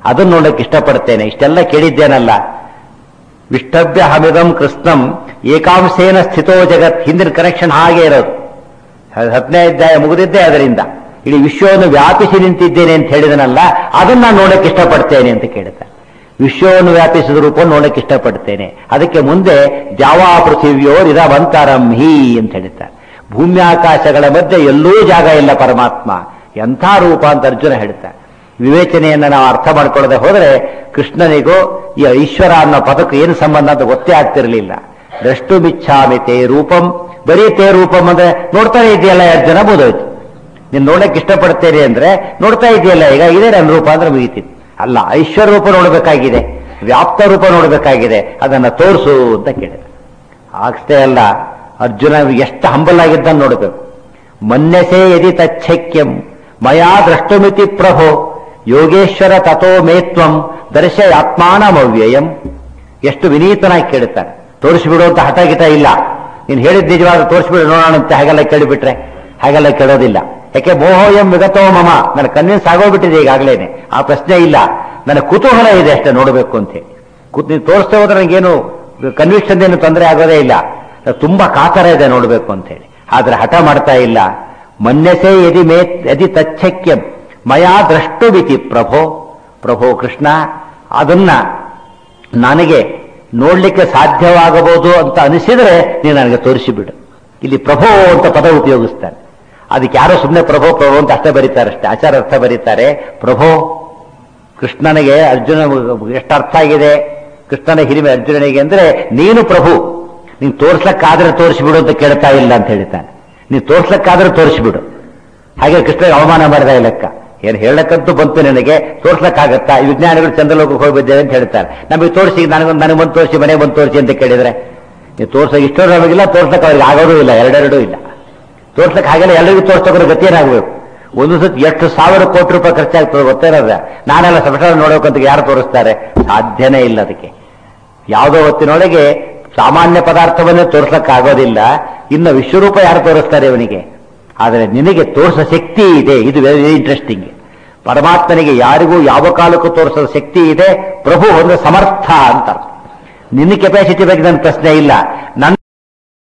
ಅದನ್ನ ನೋಡಕ್ಕೆ ಇಷ್ಟಪಡ್ತೇನೆ ಇಷ್ಟೆಲ್ಲ ಕೇಳಿದ್ದೇನಲ್ಲ ವಿಷ್ಟಭ್ಯ ಹಮಿದಂ ಕೃಷ್ಣಂ ಏಕಾಂಶೇನ ಸ್ಥಿತೋ ಜಗತ್ ಹಿಂದಿನ ಕನೆಕ್ಷನ್ ಹಾಗೆ ಇರೋದು ಹತ್ತನೇ ಅಧ್ಯಾಯ ಮುಗಿದಿದ್ದೇ ಅದರಿಂದ ಇಡೀ ವಿಶ್ವವನ್ನು ವ್ಯಾಪಿಸಿ ನಿಂತಿದ್ದೇನೆ ಅಂತ ಹೇಳಿದನಲ್ಲ ಅದನ್ನ ನಾನು ನೋಡಕ್ಕೆ ಇಷ್ಟಪಡ್ತೇನೆ ಅಂತ ಕೇಳ್ತಾನೆ ವಿಶ್ವವನ್ನು ವ್ಯಾಪಿಸಿದ ರೂಪವನ್ನು ನೋಡಕ್ಕೆ ಇಷ್ಟಪಡ್ತೇನೆ ಅದಕ್ಕೆ ಮುಂದೆ ದ್ಯಾವಾ ಪೃಥಿವಿಯೋರ್ ಇದವಂತರಂ ಹಿ ಅಂತ ಹೇಳ್ತಾರೆ ಭೂಮ್ಯಾಕಾಶಗಳ ಮಧ್ಯೆ ಎಲ್ಲೂ ಜಾಗ ಇಲ್ಲ ಪರಮಾತ್ಮ ಎಂಥ ರೂಪ ಅಂತ ಅರ್ಜುನ ಹೇಳ್ತಾರೆ ವಿವೇಚನೆಯನ್ನ ನಾವು ಅರ್ಥ ಮಾಡ್ಕೊಳ್ಳದೆ ಹೋದರೆ ಕೃಷ್ಣನಿಗೂ ಈ ಈಶ್ವರ ಅನ್ನೋ ಪದಕ್ಕೂ ಏನು ಸಂಬಂಧ ಅಂತ ಗೊತ್ತೇ ಆಗ್ತಿರ್ಲಿಲ್ಲ ದ್ರಷ್ಟು ಮಿಚ್ಛಾಮಿ ತೇ ರೂಪಂ ಬರೀ ತೇ ರೂಪಂ ಅಂದ್ರೆ ನೋಡ್ತಾನೆ ಇದೆಯಲ್ಲ ಎರಡು ಜನ ಬೋದೋಯ್ತು ನೀನ್ ನೋಡಕ್ ಇಷ್ಟಪಡ್ತೇನೆ ಅಂದ್ರೆ ನೋಡ್ತಾ ಇದೆಯಲ್ಲ ಈಗ ಇದೇ ನನ್ನ ರೂಪ ಅಂದ್ರೆ ಮುಗಿತಿತ್ತು ಅಲ್ಲ ಐಶ್ವರ್ಯ ರೂಪ ನೋಡಬೇಕಾಗಿದೆ ವ್ಯಾಪ್ತ ರೂಪ ನೋಡಬೇಕಾಗಿದೆ ಅದನ್ನ ತೋರಿಸು ಅಂತ ಕೇಳಿದ ಅಷ್ಟೇ ಅಲ್ಲ ಅರ್ಜುನ ಎಷ್ಟು ಹಂಬಲ್ ಆಗಿದ್ದನ್ನು ನೋಡಬೇಕು ಮನ್ಯಸೆ ಯದಿ ತಚ್ಛಕ್ಯಂ ಮಯಾ ದ್ರಷ್ಟುಮಿತಿ ಪ್ರಭೋ ಯೋಗೇಶ್ವರ ತಥೋ ಮೇತ್ವಂ ದರ್ಶಯಾತ್ಮಾನಮವ್ಯಯಂ ಎಷ್ಟು ವಿನೀತನಾಗಿ ಕೇಳುತ್ತಾನೆ ತೋರಿಸಿಬಿಡು ಅಂತ ಹಠ ಗಿಟ ಇಲ್ಲ ನೀನು ಹೇಳಿದ ನಿಜವಾದ ತೋರಿಸ್ಬಿಡು ನೋಡೋಣ ಅಂತ ಹಾಗೆಲ್ಲ ಕೇಳಿಬಿಟ್ರೆ ಹಾಗೆಲ್ಲ ಕೇಳೋದಿಲ್ಲ ಯಾಕೆ ಮೋಹೋಯಂ ವಿಗತೋ ಮಮ ನನ್ನ ಕನ್ವಿನ್ಸ್ ಆಗೋಗ್ಬಿಟ್ಟಿದೆ ಈಗಾಗಲೇನೆ ಆ ಪ್ರಶ್ನೆ ಇಲ್ಲ ನನ್ನ ಕುತೂಹಲ ಇದೆ ಅಷ್ಟೇ ನೋಡಬೇಕು ಅಂತ ಹೇಳಿ ಕೂತ್ ನೀವು ತೋರಿಸ್ತಾ ಹೋದ್ರೆ ನನಗೇನು ಕನ್ವಿಕ್ಷನ್ ಏನು ತೊಂದರೆ ಆಗೋದೇ ಇಲ್ಲ ತುಂಬಾ ಕಾತರ ಇದೆ ನೋಡಬೇಕು ಅಂತ ಹೇಳಿ ಆದ್ರೆ ಹಠ ಮಾಡ್ತಾ ಇಲ್ಲ ಮನ್ಯಸೆ ಯದಿ ಮೇ ಯದಿ ತಚ್ಛಕ್ಯಂ ಮಯಾ ದ್ರಷ್ಟುವಿತಿ ಪ್ರಭೋ ಪ್ರಭೋ ಕೃಷ್ಣ ಅದನ್ನ ನನಗೆ ನೋಡ್ಲಿಕ್ಕೆ ಸಾಧ್ಯವಾಗಬಹುದು ಅಂತ ಅನಿಸಿದ್ರೆ ನೀನು ನನಗೆ ತೋರಿಸಿಬಿಡು ಇಲ್ಲಿ ಪ್ರಭೋ ಅಂತ ಪದ ಉಪಯೋಗಿಸ್ತಾನೆ ಅದಕ್ಕೆ ಯಾರೋ ಸುಮ್ಮನೆ ಪ್ರಭೋ ಪ್ರಭೋ ಅಂತ ಅಷ್ಟೇ ಬರೀತಾರೆ ಅಷ್ಟೇ ಆಚಾರ ಅರ್ಥ ಬರೀತಾರೆ ಪ್ರಭೋ ಕೃಷ್ಣನಿಗೆ ಅರ್ಜುನ ಎಷ್ಟು ಅರ್ಥ ಆಗಿದೆ ಕೃಷ್ಣನ ಹಿರಿಮೆ ಅರ್ಜುನನಿಗೆ ಅಂದ್ರೆ ನೀನು ಪ್ರಭು ನೀನು ತೋರ್ಸ್ಲಕ್ಕಾದ್ರೆ ತೋರಿಸ್ಬಿಡು ಅಂತ ಕೇಳ್ತಾ ಇಲ್ಲ ಅಂತ ಹೇಳ್ತಾನೆ ನೀನು ತೋರ್ಸ್ಲಕ್ಕಾದ್ರೆ ತೋರಿಸ್ಬಿಡು ಹಾಗೆ ಕೃಷ್ಣಗೆ ಅವಮಾನ ಮಾಡಿದ ಲೆಕ್ಕ ಏನು ಹೇಳಕ್ಕಂತೂ ಬಂತು ನನಗೆ ತೋರ್ಸ್ಲಕ್ಕಾಗತ್ತಾ ಈ ವಿಜ್ಞಾನಿಗಳು ಚಂದ್ರಲೋಕಕ್ಕೆ ಹೋಗಿ ಬಂದಿದೆ ಅಂತ ಹೇಳ್ತಾರೆ ನಮಗೆ ತೋರಿಸಿ ನನಗೊಂದು ನನಗೆ ಬಂದು ತೋರಿಸಿ ಮನೆಗೆ ಬಂದು ತೋರಿಸಿ ಅಂತ ಕೇಳಿದ್ರೆ ನೀವು ತೋರ್ಸ ಇಷ್ಟೋ ನಮಗಿಲ್ಲ ತೋರ್ಸಕ್ಕೆ ಅವ್ರಿಗೆ ಆಗೋದೂ ಇಲ್ಲ ಎರಡೆರಡೂ ಇಲ್ಲ ತೋರ್ಸಕ್ಕೆ ಹಾಗೆಲ್ಲ ಎಲ್ಲರಿಗೂ ತೋರ್ಸೋಕ್ರೆ ಗತಿ ಏನಾಗಬೇಕು ಒಂದು ಸತಿ ಎಷ್ಟು ಸಾವಿರ ಕೋಟಿ ರೂಪಾಯಿ ಖರ್ಚಾಗ್ತದೆ ಗೊತ್ತೇನದ ನಾನೆಲ್ಲ ಸಫಲ ನೋಡೋಕಂತ ಯಾರು ತೋರಿಸ್ತಾರೆ ಸಾಧ್ಯನೇ ಇಲ್ಲ ಅದಕ್ಕೆ ಯಾವುದೋ ಹೊತ್ತಿನೊಳಗೆ ಸಾಮಾನ್ಯ ಪದಾರ್ಥವನ್ನೇ ತೋರ್ಸಕ್ಕಾಗೋದಿಲ್ಲ ಇನ್ನು ವಿಶ್ವರೂಪ ಯಾರು ತೋರಿಸ್ತಾರೆ ಇವನಿಗೆ ಆದರೆ ನಿನಗೆ ತೋರಿಸೋ ಶಕ್ತಿ ಇದೆ ಇದು ವೆರಿ ಇಂಟ್ರೆಸ್ಟಿಂಗ್ ಪರಮಾತ್ಮನಿಗೆ ಯಾರಿಗೂ ಯಾವ ಕಾಲಕ್ಕೂ ತೋರಿಸೋ ಶಕ್ತಿ ಇದೆ ಪ್ರಭು ಒಂದು ಸಮರ್ಥ ಅಂತ ನಿನ್ನ ಕೆಪಾಸಿಟಿ ಬಗ್ಗೆ ನನ್ನ ಪ್ರಶ್ನೆ ಇಲ್ಲ ನನ್ನ